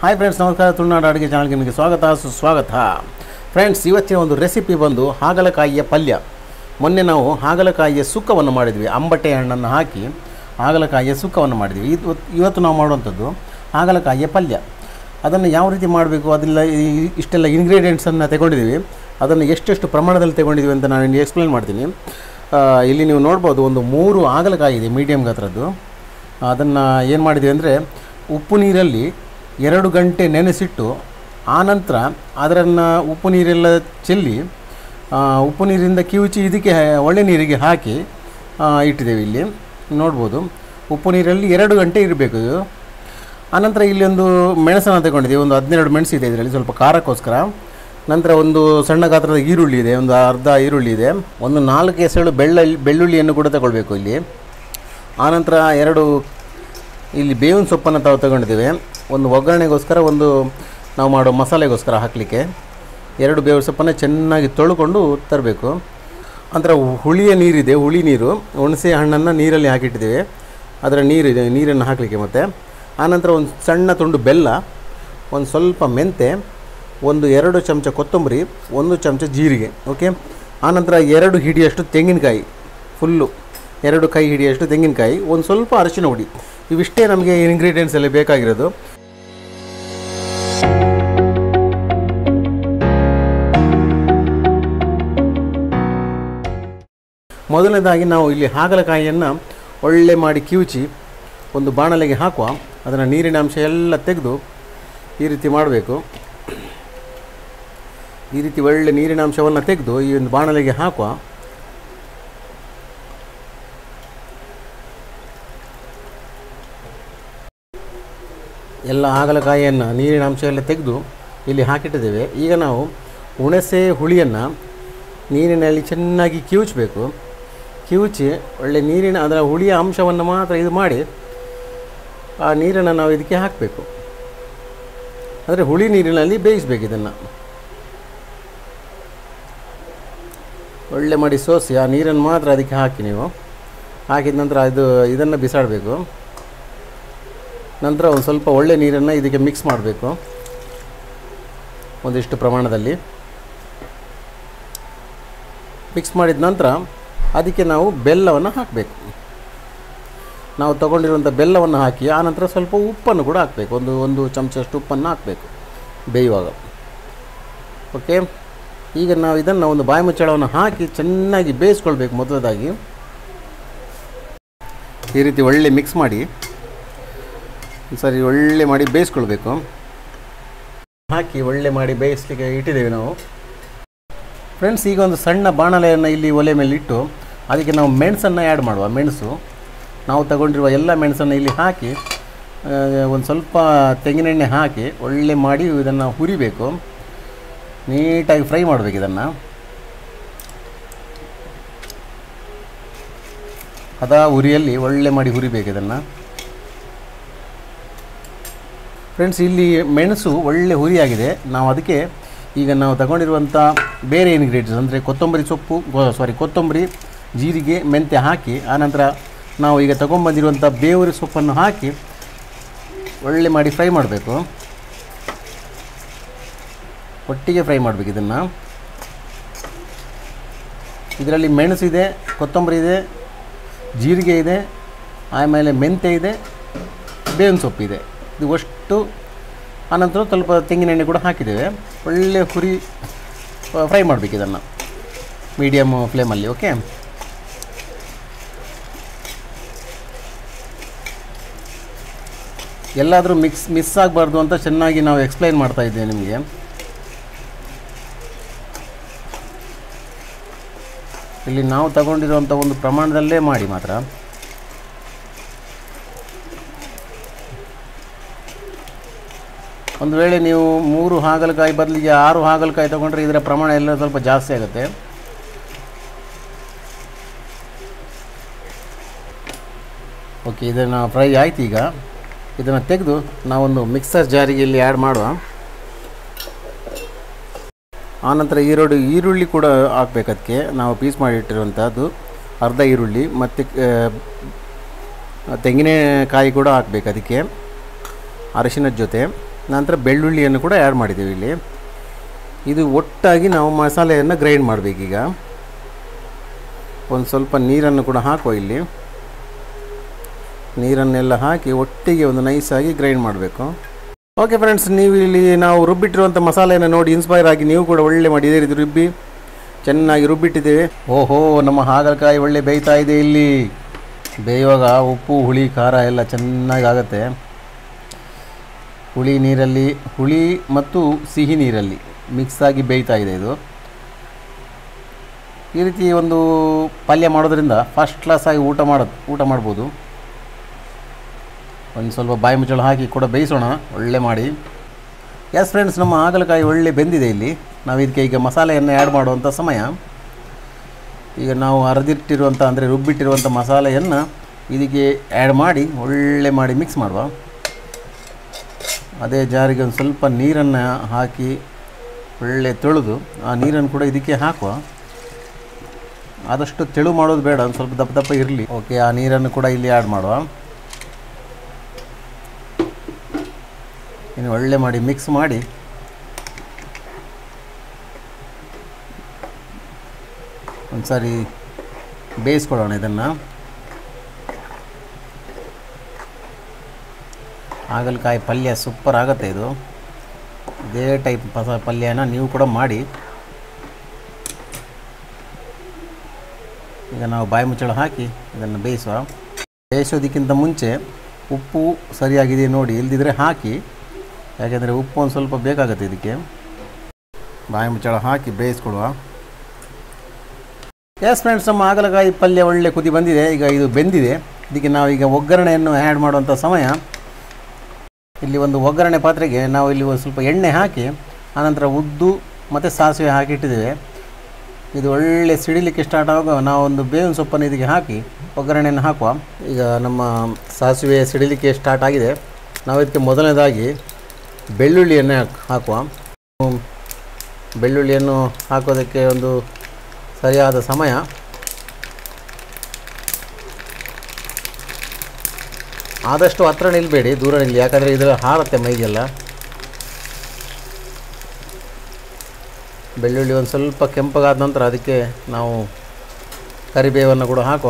hi friends ನಮಸ್ಕಾರ ತುಳುನಾಡು ಅಡುಗೆ ಚಾನಲ್ಗೆ ನಿಮಗೆ ಸ್ವಾಗತ ಸುಸ್ವಾಗತ ಫ್ರೆಂಡ್ಸ್ ಇವತ್ತಿನ ಒಂದು ರೆಸಿಪಿ ಬಂದು ಹಾಗಲಕಾಯಿಯ ಪಲ್ಯ ಮೊನ್ನೆ ನಾವು ಹಾಗಲಕಾಯಿಯ ಸುಕ್ಕವನ್ನು ಮಾಡಿದ್ವಿ ಅಂಬಟೆ ಹಣ್ಣನ್ನು ಹಾಕಿ ಹಾಗಲಕಾಯಿಯ ಸುಕ್ಕವನ್ನು ಮಾಡಿದ್ವಿ ಇದು ಇವತ್ತು ನಾವು ಮಾಡುವಂಥದ್ದು ಹಾಗಲಕಾಯಿಯ ಪಲ್ಯ ಅದನ್ನು ಯಾವ ರೀತಿ ಮಾಡಬೇಕು ಅದೆಲ್ಲ ಈ- ಇಷ್ಟೆಲ್ಲ ಇಂಗ್ರೀಡಿಯೆಂಟ್ಸನ್ನು ತಗೊಂಡಿದ್ದೀವಿ ಅದನ್ನು ಎಷ್ಟೆಷ್ಟು ಪ್ರಮಾಣದಲ್ಲಿ ತಗೊಂಡಿದ್ದೀವಿ ಅಂತ ನಾನು ನಿಮಗೆ ಎಕ್ಸ್ಪ್ಲೇನ್ ಮಾಡ್ತೀನಿ ಆ, ಇಲ್ಲಿ ನೀವು ನೋಡ್ಬೋದು ಒಂದು ಮೂರು ಹಾಗಲಕಾಯಿ ಇದೆ ಮೀಡಿಯಮ್ ಗಾತ್ರದ್ದು ಅದನ್ನು ಏನು ಮಾಡಿದ್ವಿ ಅಂದರೆ ಉಪ್ಪು ನೀರಲ್ಲಿ ಎರಡು ಗಂಟೆ ನೆನೆಸಿಟ್ಟು ಆನಂತರ ಅದನ್ನು ಉಪ್ಪು ನೀರೆಲ್ಲ ಚೆಲ್ಲಿ ಆ, ಉಪ್ಪು ನೀರಿಂದ ಕಿವುಚಿ ಇದಕ್ಕೆ ಒಳ್ಳೆ ನೀರಿಗೆ ಹಾಕಿ ಆ, ಇಟ್ಟಿದ್ದೇವೆ ಇಲ್ಲಿ ನೋಡ್ಬೋದು ಉಪ್ಪು ನೀರಲ್ಲಿ ಎರಡು ಗಂಟೆ ಇರಬೇಕು ಇದು ಆನಂತರ ಇಲ್ಲಿ ಒಂದು ಮೆಣಸನ್ನು ತಗೊಂಡಿದ್ದೀವಿ ಒಂದು ಹದಿನೆರಡು ಮೆಣಸು ಇದೆ ಇದರಲ್ಲಿ ಸ್ವಲ್ಪ ಖಾರಕ್ಕೋಸ್ಕರ ನಂತರ ಒಂದು ಸಣ್ಣ ಗಾತ್ರದ ಈರುಳ್ಳಿ ಇದೆ ಒಂದು ಅರ್ಧ ಈರುಳ್ಳಿ ಇದೆ ಒಂದು ನಾಲ್ಕು ಎಸಳು ಬೆಳ್ಳುಳ್ಳಿ ಬೆಳ್ಳುಳ್ಳಿಯನ್ನು ಕೂಡ ತಗೊಳ್ಬೇಕು ಇಲ್ಲಿ ಆನಂತರ ಎರಡು ಇಲ್ಲಿ ಬೇವಿನ ಸೊಪ್ಪನ್ನು ತಾವು ತಗೊಂಡಿದ್ದೇವೆ ಒಂದು ಒಗ್ಗರಣೆಗೋಸ್ಕರ ಒಂದು ನಾವು ಮಾಡೋ ಮಸಾಲೆಗೋಸ್ಕರ ಹಾಕಲಿಕ್ಕೆ ಎರಡು ಬೇವಿನ ಸೊಪ್ಪನ್ನು ಚೆನ್ನಾಗಿ ತೊಳ್ಕೊಂಡು ತರಬೇಕು ನಂತರ ಹುಳಿಯ ನೀರಿದೆ ಹುಳಿ ನೀರು ಹುಣಸೆ ಹಣ್ಣನ್ನು ನೀರಲ್ಲಿ ಹಾಕಿಟ್ಟಿದ್ದೇವೆ ಅದರ ನೀರಿದೆ ನೀರನ್ನು ಹಾಕಲಿಕ್ಕೆ ಮತ್ತು ಆನಂತರ ಒಂದು ಸಣ್ಣ ತುಂಡು ಬೆಲ್ಲ ಒಂದು ಸ್ವಲ್ಪ ಮೆಂತೆ ಒಂದು ಎರಡು ಚಮಚ ಕೊತ್ತಂಬರಿ ಒಂದು ಚಮಚ ಜೀರಿಗೆ ಓಕೆ ಆನಂತರ ಎರಡು ಹಿಡಿಯಷ್ಟು ತೆಂಗಿನಕಾಯಿ ಫುಲ್ಲು ಎರಡು ಕೈ ಹಿಡಿಯಷ್ಟು ತೆಂಗಿನಕಾಯಿ ಒಂದು ಸ್ವಲ್ಪ ಅರಿಶಿನ ಹುಡಿ ಇವಿಷ್ಟೇ ನಮಗೆ ಇಂಗ್ರೀಡಿಯೆಂಟ್ಸ್ ಎಲ್ಲ ಬೇಕಾಗಿರೋದು ಮೊದಲನೇದಾಗಿ ನಾವು ಇಲ್ಲಿ ಹಾಗಲಕಾಯಿಯನ್ನು ಒಳ್ಳೆ ಮಾಡಿ ಕಿವುಚಿ ಒಂದು ಬಾಣಲೆಗೆ ಹಾಕುವ ಅದನ್ನು ನೀರಿನ ಅಂಶ ಎಲ್ಲ ತೆಗೆದು ಈ ರೀತಿ ಮಾಡಬೇಕು ಈ ರೀತಿ ಒಳ್ಳೆ ನೀರಿನ ಅಂಶವನ್ನು ತೆಗೆದು ಈ ಒಂದು ಬಾಣಲೆಗೆ ಹಾಕುವ ಎಲ್ಲ ಹಾಗಲಕಾಯಿಯನ್ನು ನೀರಿನ ಅಂಶ ಎಲ್ಲ ತೆಗೆದು ಇಲ್ಲಿ ಹಾಕಿಟ್ಟಿದ್ದೇವೆ ಈಗ ನಾವು ಹುಣಸೆ ಹುಳಿಯನ್ನು ನೀರಿನಲ್ಲಿ ಚೆನ್ನಾಗಿ ಕಿವುಚಬೇಕು ಕಿವುಚಿ ಒಳ್ಳೆ ನೀರಿನ ಅದರ ಹುಳಿಯ ಅಂಶವನ್ನು ಮಾತ್ರ ಇದು ಮಾಡಿ ಆ ನೀರನ್ನು ನಾವು ಇದಕ್ಕೆ ಹಾಕಬೇಕು ಅಂದರೆ ಹುಳಿ ನೀರಿನಲ್ಲಿ ಬೇಯಿಸಬೇಕು ಇದನ್ನು ಒಳ್ಳೆ ಮಾಡಿ ಸೋಸಿ ಆ ನೀರನ್ನು ಮಾತ್ರ ಅದಕ್ಕೆ ಹಾಕಿ ನೀವು ಹಾಕಿದ ನಂತರ ಇದು ಇದನ್ನು ಬಿಸಾಡಬೇಕು ನಂತರ ಒಂದು ಸ್ವಲ್ಪ ಒಳ್ಳೆ ನೀರನ್ನು ಇದಕ್ಕೆ ಮಿಕ್ಸ್ ಮಾಡಬೇಕು ಒಂದಿಷ್ಟು ಪ್ರಮಾಣದಲ್ಲಿ ಮಿಕ್ಸ್ ಮಾಡಿದ ನಂತರ ಅದಕ್ಕೆ ನಾವು ಬೆಲ್ಲವನ್ನು ಹಾಕಬೇಕು ನಾವು ತಗೊಂಡಿರುವಂಥ ಬೆಲ್ಲವನ್ನು ಹಾಕಿ ಆನಂತರ ಸ್ವಲ್ಪ ಉಪ್ಪನ್ನು ಕೂಡ ಹಾಕಬೇಕು ಒಂದು ಒಂದು ಚಮಚಷ್ಟು ಉಪ್ಪನ್ನು ಹಾಕಬೇಕು ಬೇಯುವಾಗ ಓಕೆ ಈಗ ನಾವು ಇದನ್ನು ಒಂದು ಬಾಯಿ ಮುಚ್ಚಳವನ್ನು ಹಾಕಿ ಚೆನ್ನಾಗಿ ಬೇಯಿಸ್ಕೊಳ್ಬೇಕು ಮೊದಲದಾಗಿ ಈ ರೀತಿ ಒಳ್ಳೆ ಮಿಕ್ಸ್ ಮಾಡಿ ಸರಿ ಒಳ್ಳೆ ಮಾಡಿ ಬೇಯಿಸ್ಕೊಳ್ಬೇಕು ಹಾಕಿ ಒಳ್ಳೆ ಮಾಡಿ ಬೇಯಿಸ್ಲಿಕ್ಕೆ ಇಟ್ಟಿದ್ದೇವೆ ನಾವು ಫ್ರೆಂಡ್ಸ್ ಈಗ ಒಂದು ಸಣ್ಣ ಬಾಣಲೆಯನ್ನು ಇಲ್ಲಿ ಒಲೆ ಮೇಲೆ ಇಟ್ಟು ಅದಕ್ಕೆ ನಾವು ಮೆಣಸನ್ನು ಆ್ಯಡ್ ಮಾಡುವ ಮೆಣಸು ನಾವು ತಗೊಂಡಿರುವ ಎಲ್ಲ ಮೆಣಸನ್ನು ಇಲ್ಲಿ ಹಾಕಿ ಒಂದು ಸ್ವಲ್ಪ ತೆಂಗಿನೆಣ್ಣೆ ಹಾಕಿ ಒಳ್ಳೆ ಮಾಡಿ ಇದನ್ನು ಹುರಿಬೇಕು ನೀಟಾಗಿ ಫ್ರೈ ಮಾಡಬೇಕು ಇದನ್ನು ಅದ ಉರಿಯಲ್ಲಿ ಒಳ್ಳೆ ಮಾಡಿ ಹುರಿಬೇಕು ಇದನ್ನು ಫ್ರೆಂಡ್ಸ್ ಇಲ್ಲಿ ಮೆಣಸು ಒಳ್ಳೆ ಹುರಿಯಾಗಿದೆ ನಾವು ಅದಕ್ಕೆ ಈಗ ನಾವು ತಗೊಂಡಿರುವಂಥ ಬೇರೆ ಇಂಗ್ರೀಡಿಯೆಂಟ್ಸ್ ಅಂದರೆ ಕೊತ್ತಂಬರಿ ಸೊಪ್ಪು ಸಾರಿ ಕೊತ್ತಂಬರಿ ಜೀರಿಗೆ ಮೆಂತ್ಯ ಹಾಕಿ ಆನಂತರ ನಾವು ಈಗ ತಗೊಂಬಂದಿರುವಂಥ ಬೇವರ ಸೊಪ್ಪನ್ನು ಹಾಕಿ ಒಳ್ಳೆ ಮಾಡಿ ಫ್ರೈ ಮಾಡಬೇಕು ಒಟ್ಟಿಗೆ ಫ್ರೈ ಮಾಡಬೇಕು ಇದನ್ನು ಇದರಲ್ಲಿ ಮೆಣಸಿದೆ ಕೊತ್ತಂಬರಿ ಇದೆ ಜೀರಿಗೆ ಇದೆ ಆಮೇಲೆ ಮೆಂತ್ಯ ಇದೆ ಬೇವಿನ ಸೊಪ್ಪಿದೆ ಇದು ಅಷ್ಟು ಆನಂತರ ಸ್ವಲ್ಪ ತೆಂಗಿನೆಣ್ಣೆ ಕೂಡ ಹಾಕಿದ್ದೇವೆ ಒಳ್ಳೆ ಹುರಿ ಫ್ರೈ ಮಾಡಬೇಕು ಇದನ್ನು ಮೀಡಿಯಮ್ ಫ್ಲೇಮಲ್ಲಿ ಓಕೆ ಎಲ್ಲಾದರೂ ಮಿಕ್ಸ್ ಮಿಸ್ ಆಗಬಾರ್ದು ಅಂತ ಚೆನ್ನಾಗಿ ನಾವು ಎಕ್ಸ್ಪ್ಲೈನ್ ಮಾಡ್ತಾ ಇದ್ದೇವೆ ನಿಮಗೆ ಇಲ್ಲಿ ನಾವು ತಗೊಂಡಿರುವಂಥ ಒಂದು ಪ್ರಮಾಣದಲ್ಲೇ ಮಾಡಿ ಮಾತ್ರ ಒಂದು ವೇಳೆ ನೀವು ಮೂರು ಹಾಗಲಕಾಯಿ ಬದಲಿಗೆ ಆರು ಹಾಗಲಕಾಯಿ ತಗೊಂಡ್ರೆ ಇದರ ಪ್ರಮಾಣ ಎಲ್ಲ ಸ್ವಲ್ಪ ಜಾಸ್ತಿ ಆಗುತ್ತೆ ಓಕೆ ಇದನ್ನು ಫ್ರೈ ಆಯ್ತು ಈಗ ಇದನ್ನು ತೆಗೆದು ನಾವೊಂದು ಮಿಕ್ಸರ್ ಜಾರಿಗೆ ಇಲ್ಲಿ ಆ್ಯಡ್ ಮಾಡುವ ಆನಂತರ ಈರುಳ್ಳಿ ಈರುಳ್ಳಿ ಕೂಡ ಹಾಕ್ಬೇಕು ಅದಕ್ಕೆ ನಾವು ಪೀಸ್ ಮಾಡಿಟ್ಟಿರುವಂಥದ್ದು ಅರ್ಧ ಈರುಳ್ಳಿ ಮತ್ತು ತೆಂಗಿನಕಾಯಿ ಕೂಡ ಹಾಕ್ಬೇಕು ಅದಕ್ಕೆ ಅರಿಶಿನದ ಜೊತೆ ನಂತರ ಬೆಳ್ಳುಳ್ಳಿಯನ್ನು ಕೂಡ ಆ್ಯಡ್ ಮಾಡಿದ್ದೀವಿ ಇಲ್ಲಿ ಇದು ಒಟ್ಟಾಗಿ ನಾವು ಮಸಾಲೆಯನ್ನು ಗ್ರೈಂಡ್ ಮಾಡಬೇಕೀಗ ಒಂದು ಸ್ವಲ್ಪ ನೀರನ್ನು ಕೂಡ ಹಾಕುವ ಇಲ್ಲಿ ನೀರನ್ನೆಲ್ಲ ಹಾಕಿ ಒಟ್ಟಿಗೆ ಒಂದು ನೈಸಾಗಿ ಗ್ರೈಂಡ್ ಮಾಡಬೇಕು ಓಕೆ ಫ್ರೆಂಡ್ಸ್ ನೀವು ಇಲ್ಲಿ ನಾವು ರುಬ್ಬಿಟ್ಟಿರುವಂಥ ಮಸಾಲೆಯನ್ನು ನೋಡಿ ಇನ್ಸ್ಪೈರ್ ಆಗಿ ನೀವು ಕೂಡ ಒಳ್ಳೆ ಮಾಡಿ ಇದೇ ರೀತಿ ರುಬ್ಬಿ ಚೆನ್ನಾಗಿ ರುಬ್ಬಿಟ್ಟಿದ್ದೇವೆ ಓಹೋ ನಮ್ಮ ಹಾಗಲಕಾಯಿ ಒಳ್ಳೆ ಬೇಯ್ತಾ ಇದೆ ಇಲ್ಲಿ ಬೇಯುವಾಗ ಉಪ್ಪು ಹುಳಿ ಖಾರ ಎಲ್ಲ ಚೆನ್ನಾಗಿ ಆಗುತ್ತೆ ಹುಳಿ ನೀರಲ್ಲಿ ಹುಳಿ ಮತ್ತು ಸಿಹಿ ನೀರಲ್ಲಿ ಮಿಕ್ಸ್ ಆಗಿ ಬೇಯ್ತಾ ಇದೆ ಇದು ಈ ರೀತಿ ಒಂದು ಪಲ್ಯ ಮಾಡೋದ್ರಿಂದ ಫಸ್ಟ್ ಕ್ಲಾಸ್ ಆಗಿ ಊಟ ಮಾಡೋದು ಊಟ ಮಾಡ್ಬೋದು ಒಂದು ಸ್ವಲ್ಪ ಬಾಯಿ ಮುಚ್ಚಳ ಹಾಕಿ ಕೂಡ ಬೇಯಿಸೋಣ ಒಳ್ಳೆ ಮಾಡಿ ಎಸ್ ಫ್ರೆಂಡ್ಸ್ ನಮ್ಮ ಹಾಗಲಕಾಯಿ ಒಳ್ಳೆ ಬೆಂದಿದೆ ಇಲ್ಲಿ ನಾವು ಇದಕ್ಕೆ ಈಗ ಮಸಾಲೆಯನ್ನು ಆ್ಯಡ್ ಮಾಡುವಂಥ ಸಮಯ ಈಗ ನಾವು ಅರ್ದಿಟ್ಟಿರುವಂಥ ಅಂದರೆ ರುಬ್ಬಿಟ್ಟಿರುವಂಥ ಮಸಾಲೆಯನ್ನು ಇದಕ್ಕೆ ಆ್ಯಡ್ ಮಾಡಿ ಒಳ್ಳೆ ಮಾಡಿ ಮಿಕ್ಸ್ ಮಾಡುವ ಅದೇ ಜಾರಿಗೆ ಒಂದು ಸ್ವಲ್ಪ ನೀರನ್ನು ಹಾಕಿ ಒಳ್ಳೆ ತೊಳೆದು ಆ ನೀರನ್ನು ಕೂಡ ಇದಕ್ಕೆ ಹಾಕುವ ಆದಷ್ಟು ತೆಳು ಮಾಡೋದು ಬೇಡ ಒಂದು ಸ್ವಲ್ಪ ದಪ್ಪ ದಪ್ಪ ಇರಲಿ ಓಕೆ ಆ ನೀರನ್ನು ಕೂಡ ಇಲ್ಲಿ ಆ್ಯಡ್ ಮಾಡುವ ಇನ್ನು ಒಳ್ಳೆ ಮಾಡಿ ಮಿಕ್ಸ್ ಮಾಡಿ ಒಂದು ಸಾರಿ ಬೇಯಿಸ್ಕೊಳ್ಳೋಣ ಇದನ್ನು ಹಾಗಲಕಾಯಿ ಪಲ್ಯ ಸೂಪರ್ ಆಗುತ್ತೆ ಇದು ಇದೇ ಟೈಪ್ ಹೊಸ ಪಲ್ಯನ ನೀವು ಕೂಡ ಮಾಡಿ ಈಗ ನಾವು ಬಾಯಿ ಮುಚ್ಚಳ ಹಾಕಿ ಇದನ್ನು ಬೇಯಿಸುವ ಬೇಯಿಸೋದಕ್ಕಿಂತ ಮುಂಚೆ ಉಪ್ಪು ಸರಿಯಾಗಿದೆ ನೋಡಿ ಇಲ್ದಿದ್ರೆ ಹಾಕಿ ಯಾಕೆಂದರೆ ಉಪ್ಪು ಒಂದು ಸ್ವಲ್ಪ ಬೇಕಾಗುತ್ತೆ ಇದಕ್ಕೆ ಬಾಯಿ ಮುಚ್ಚಳ ಹಾಕಿ ಬೇಯಿಸ್ಕೊಡುವ ಎಸ್ ಫ್ರೆಂಡ್ಸ್ ನಮ್ಮ ಹಾಗಲಕಾಯಿ ಪಲ್ಯ ಒಳ್ಳೆ ಕುದಿ ಬಂದಿದೆ ಈಗ ಇದು ಬೆಂದಿದೆ ಇದಕ್ಕೆ ನಾವು ಈಗ ಒಗ್ಗರಣೆಯನ್ನು ಆ್ಯಡ್ ಮಾಡುವಂಥ ಸಮಯ ಇಲ್ಲಿ ಒಂದು ಒಗ್ಗರಣೆ ಪಾತ್ರೆಗೆ ನಾವು ಇಲ್ಲಿ ಒಂದು ಸ್ವಲ್ಪ ಎಣ್ಣೆ ಹಾಕಿ ಆನಂತರ ಉದ್ದು ಮತ್ತು ಸಾಸಿವೆ ಹಾಕಿ ಇಟ್ಟಿದ್ದೇವೆ ಇದು ಒಳ್ಳೆ ಸಿಡಿಲಿಕ್ಕೆ ಸ್ಟಾರ್ಟ್ ಆಗುವಾಗ ನಾವು ಒಂದು ಬೇವಿನ ಸೊಪ್ಪನ್ನು ಇದಕ್ಕೆ ಹಾಕಿ ಒಗ್ಗರಣೆಯನ್ನು ಹಾಕುವ ಈಗ ನಮ್ಮ ಸಾಸಿವೆ ಸಿಡಿಲಿಕ್ಕೆ ಸ್ಟಾರ್ಟ್ ಆಗಿದೆ ನಾವು ಇದಕ್ಕೆ ಮೊದಲನೇದಾಗಿ ಬೆಳ್ಳುಳ್ಳಿಯನ್ನು ಹಾಕುವ ಬೆಳ್ಳುಳ್ಳಿಯನ್ನು ಹಾಕೋದಕ್ಕೆ ಒಂದು ಸರಿಯಾದ ಸಮಯ ಆದಷ್ಟು ಹತ್ರ ನಿಲ್ಲಬೇಡಿ ದೂರ ನಿಲ್ಲಿ ಯಾಕಂದರೆ ಇದರ ಹಾರತ್ತೆ ಮೈಗೆಲ್ಲ ಬೆಳ್ಳುಳ್ಳಿ ಒಂದು ಸ್ವಲ್ಪ ಕೆಂಪಗಾದ ನಂತರ ಅದಕ್ಕೆ ನಾವು ಕರಿಬೇವನ್ನು ಕೂಡ ಹಾಕುವ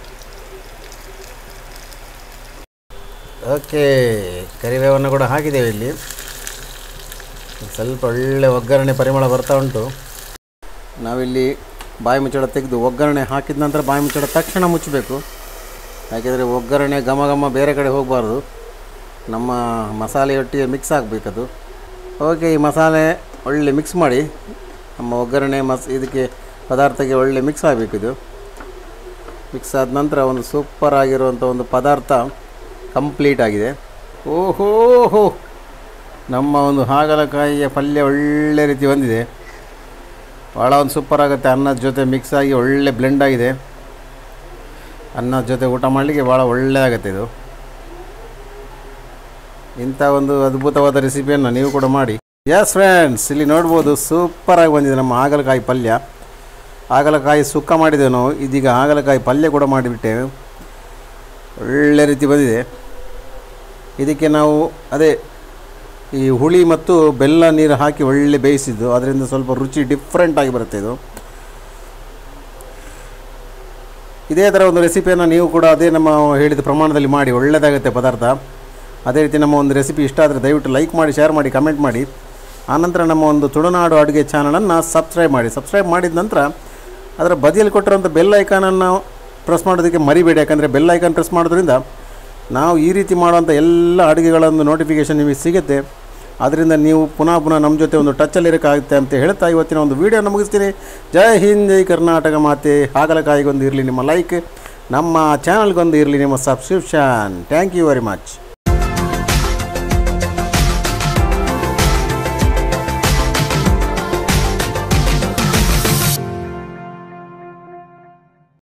ಓಕೆ ಕರಿಬೇವನ್ನು ಕೂಡ ಹಾಕಿದ್ದೇವೆ ಇಲ್ಲಿ ಸ್ವಲ್ಪ ಒಳ್ಳೆ ಒಗ್ಗರಣೆ ಪರಿಮಳ ಬರ್ತಾ ಉಂಟು ನಾವಿಲ್ಲಿ ಬಾಯಿ ಮುಚ್ಚಳ ತೆಗೆದು ಒಗ್ಗರಣೆ ಹಾಕಿದ ನಂತರ ಬಾಯಿ ಮುಚ್ಚಳ ತಕ್ಷಣ ಮುಚ್ಚಬೇಕು ಯಾಕೆಂದರೆ ಒಗ್ಗರಣೆ ಘಮ ಘಮ ಬೇರೆ ಕಡೆ ಹೋಗಬಾರ್ದು ನಮ್ಮ ಮಸಾಲೆಯೊಟ್ಟಿಗೆ ಮಿಕ್ಸ್ ಆಗಬೇಕದು ಓಕೆ ಈ ಮಸಾಲೆ ಒಳ್ಳೆ ಮಿಕ್ಸ್ ಮಾಡಿ ನಮ್ಮ ಒಗ್ಗರಣೆ ಮಸ್ ಇದಕ್ಕೆ ಪದಾರ್ಥಕ್ಕೆ ಒಳ್ಳೆ ಮಿಕ್ಸ್ ಆಗಬೇಕು ಇದು ಮಿಕ್ಸ್ ಆದ ನಂತರ ಒಂದು ಸೂಪರ್ ಆಗಿರುವಂಥ ಒಂದು ಪದಾರ್ಥ ಕಂಪ್ಲೀಟ್ ಆಗಿದೆ ಓಹೋ ಹೋ ನಮ್ಮ ಒಂದು ಹಾಗಲಕಾಯಿಯ ಪಲ್ಯ ಒಳ್ಳೆ ರೀತಿ ಬಂದಿದೆ ಭಾಳ ಒಂದು ಸೂಪರ್ ಆಗುತ್ತೆ ಅನ್ನದ ಜೊತೆ ಮಿಕ್ಸ್ ಆಗಿ ಒಳ್ಳೆ ಬ್ಲೆಂಡ್ ಆಗಿದೆ ಅನ್ನದ ಜೊತೆ ಊಟ ಮಾಡಲಿಕ್ಕೆ ಭಾಳ ಒಳ್ಳೆ ಆಗುತ್ತೆ ಇದು ಇಂಥ ಒಂದು ಅದ್ಭುತವಾದ ರೆಸಿಪಿಯನ್ನು ನೀವು ಕೂಡ ಮಾಡಿ ಎಸ್ ಫ್ರೆಂಡ್ಸ್ ಇಲ್ಲಿ ನೋಡ್ಬೋದು ಸೂಪರಾಗಿ ಬಂದಿದೆ ನಮ್ಮ ಹಾಗಲಕಾಯಿ ಪಲ್ಯ ಹಾಗಲಕಾಯಿ ಸುಕ್ಕ ಮಾಡಿದ್ದೇವೆ ನಾವು ಇದೀಗ ಹಾಗಲಕಾಯಿ ಪಲ್ಯ ಕೂಡ ಮಾಡಿಬಿಟ್ಟೇವೆ ಒಳ್ಳೆ ರೀತಿ ಬಂದಿದೆ ಇದಕ್ಕೆ ನಾವು ಅದೇ ಈ ಹುಳಿ ಮತ್ತು ಬೆಲ್ಲ ನೀರು ಹಾಕಿ ಒಳ್ಳೆ ಬೇಯಿಸಿದ್ದು ಅದರಿಂದ ಸ್ವಲ್ಪ ರುಚಿ ಡಿಫ್ರೆಂಟ್ ಆಗಿ ಬರುತ್ತೆ ಇದು ಇದೇ ಥರ ಒಂದು ರೆಸಿಪಿಯನ್ನು ನೀವು ಕೂಡ ಅದೇ ನಮ್ಮ ಹೇಳಿದ ಪ್ರಮಾಣದಲ್ಲಿ ಮಾಡಿ ಒಳ್ಳೆಯದಾಗುತ್ತೆ ಪದಾರ್ಥ ಅದೇ ರೀತಿ ನಮ್ಮ ಒಂದು ರೆಸಿಪಿ ಇಷ್ಟ ಆದರೆ ದಯವಿಟ್ಟು ಲೈಕ್ ಮಾಡಿ ಶೇರ್ ಮಾಡಿ ಕಮೆಂಟ್ ಮಾಡಿ ಆನಂತರ ನಮ್ಮ ಒಂದು ತುಳುನಾಡು ಅಡುಗೆ ಚಾನಲನ್ನು ಸಬ್ಸ್ಕ್ರೈಬ್ ಮಾಡಿ ಸಬ್ಸ್ಕ್ರೈಬ್ ಮಾಡಿದ ನಂತರ ಅದರ ಬದಿಯಲ್ಲಿ ಕೊಟ್ಟಿರೋಂಥ ಬೆಲ್ ಐಕಾನನ್ನು ಪ್ರೆಸ್ ಮಾಡೋದಕ್ಕೆ ಮರಿಬೇಡಿ ಯಾಕಂದರೆ ಬೆಲ್ ಐಕಾನ್ ಪ್ರೆಸ್ ಮಾಡೋದ್ರಿಂದ ನಾವು ಈ ರೀತಿ ಮಾಡುವಂಥ ಎಲ್ಲ ಅಡುಗೆಗಳನ್ನು ನೋಟಿಫಿಕೇಷನ್ ನಿಮಗೆ ಸಿಗುತ್ತೆ ಅದರಿಂದ ನೀವು ಪುನಃ ಪುನಃ ನಮ್ಮ ಜೊತೆ ಒಂದು ಟಚ್ಚಲ್ಲಿರೋಕ್ಕಾಗುತ್ತೆ ಅಂತ ಹೇಳ್ತಾ ಇವತ್ತಿನ ಒಂದು ವೀಡಿಯೋನ ಮುಗಿಸ್ತೀನಿ ಜೈ ಹಿಂದ್ ಜೈ ಕರ್ನಾಟಕ ಮಾತೆ ಹಾಗಲಕಾಯಿಗೊಂದು ಇರಲಿ ನಿಮ್ಮ ಲೈಕ್ ನಮ್ಮ ಚಾನಲ್ಗೊಂದು ಇರಲಿ ನಿಮ್ಮ subscription thank you very much